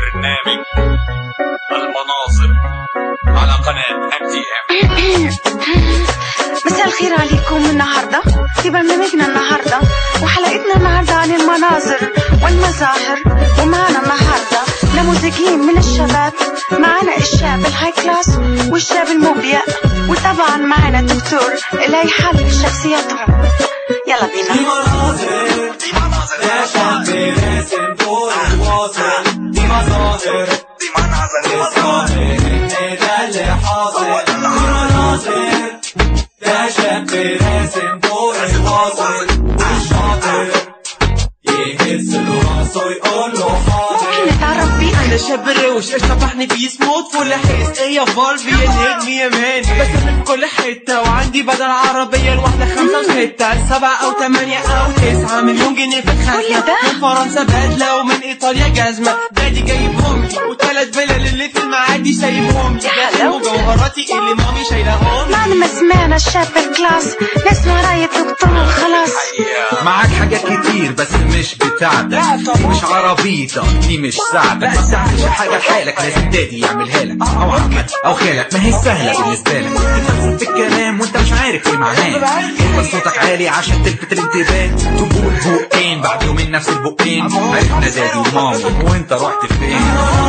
برنامج المناظر على قناة ام تي ام مساء الخير عليكم النهاردة في برنامجنا النهاردة وحلقتنا النهاردة عن المناظر والمظاهر ومعنا النهاردة نموذجين من الشباب معنا الشاب الهاي كلاس والشاب المبيع وطبعا معنا دكتور اللي هيحلل شخصياتهم يلا بينا دي مناظر يا شاب راسم دور الواصل دي مظاهر دي مناظر الظاهر ان ده اللي حاصل دي مناظر يا شاب راسم دور الواصل والشاطر يهز له راسه يقول له حاضر ممكن نتعرف بيه انا شاب روش ايش طفحني بيه سموت فول حيس ايه يا فالفي الهيد مية مان بس انا في كل حتة وعندي بدل عربية الواحدة خمسة وستة سبعة او تمانية او تسعة مليون جنيه في كل الخزنة ده؟ من فرنسا بدلة ومن ايطاليا جزمة دادي جايبهم لي وتلات فيلل اللي في المعادي سايبهم لي يا ده مجوهراتي اللي مامي شايلاهم لي بعد ما سمعنا الشاب الكلاس نسمع رأي الدكتور خلاص معاك حاجات كتير بس مش بتاعتك دي مش عربيتك دي مش ساعتك ما تعملش حاجة لحالك لازم دادي يعملها لك أو عمك أو خالك ما هي سهلة بالنسبة لك تفلسف في الكلام وانت مش عارف ايه معناه يبقى صوتك عالي عشان تلفت الانتباه تقول بقين بعد يومين نفس البقين عرفنا دادي ومامي وانت رحت فين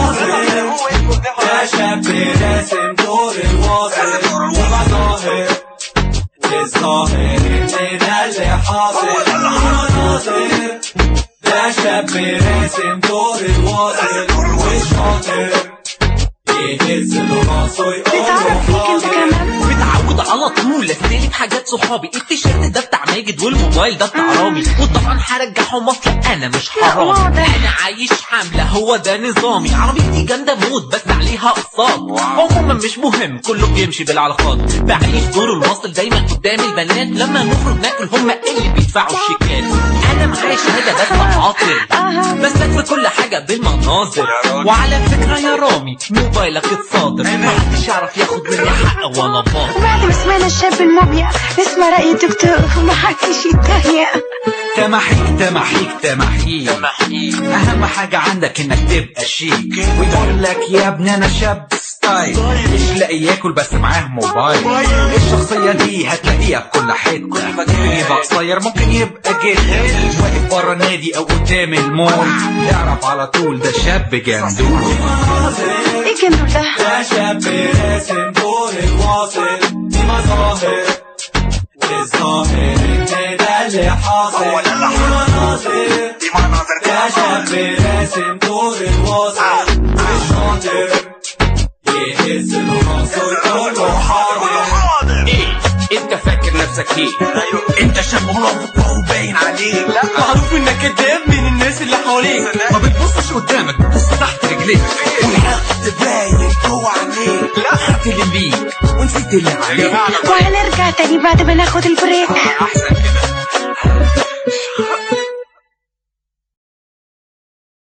يا شاب راسم دور الواصل دي مظاهر الظاهر ان ده اللي حاصل دي مناظر ده شاب راسم دور الواصل والشاطر يهز له راسه يقول له نتعرف بيك انت حاضر كمان متعود على طول استلف حاجات صحابي التيشيرت ده بتاع ماجد والموبايل ده بتاع رامي وطبعا هرجعهم اصلا انا مش لا، حرامي واضح. انا عايش حمله هو ده نظامي عربيتي جامده موت بس عليها اقساط عموما مش مهم كله بيمشي بالعلاقات بعيش دور المصل دايما قدام البنات لما نخرج ناكل هم اللي بيدفعوا الشيكات انا معايا شهاده بس عاطل آه. بسلك في كل حاجه بالمناظر وعلى فكره يا رامي موبايلك اتصادر محدش يعرف ياخد مني حق ولا باطل وبعد ما سمعنا الشاب المبيع نسمع رأي الدكتور ومحدش يتهيأ تمحيك تمحيك تمحيك اهم حاجة عندك انك تبقى شيك ويقول لك يا ابني انا شاب ستايل مش لاقي ياكل بس معاه موبايل الشخصية دي هتلاقيها في كل حتة ممكن يبقى قصير ممكن يبقى جدا واقف بره النادي او قدام المول تعرف على طول ده شاب جندول ايه الجندول ده يا شاب راسم دور الواصل دي مظاهر الظاهر ان ده اللي حاصل هو ده اللي دي حاصل. مناظر دي مناظر دي يا شاب راسم دور الواصل والشاطر يهز له راسه يقول له حاضر حاضر ايه انت فاكر نفسك ايه انت شاب مرافق وباين عليك لا معروف انك كداب من الناس اللي حواليك ما بتبصش قدامك بتبص تحت رجليك والحقد باين جوه عينيك لا خدت اللي بيك ونسيت اللي عليك وهنرجع تاني بعد ما ناخد البريك احسن كده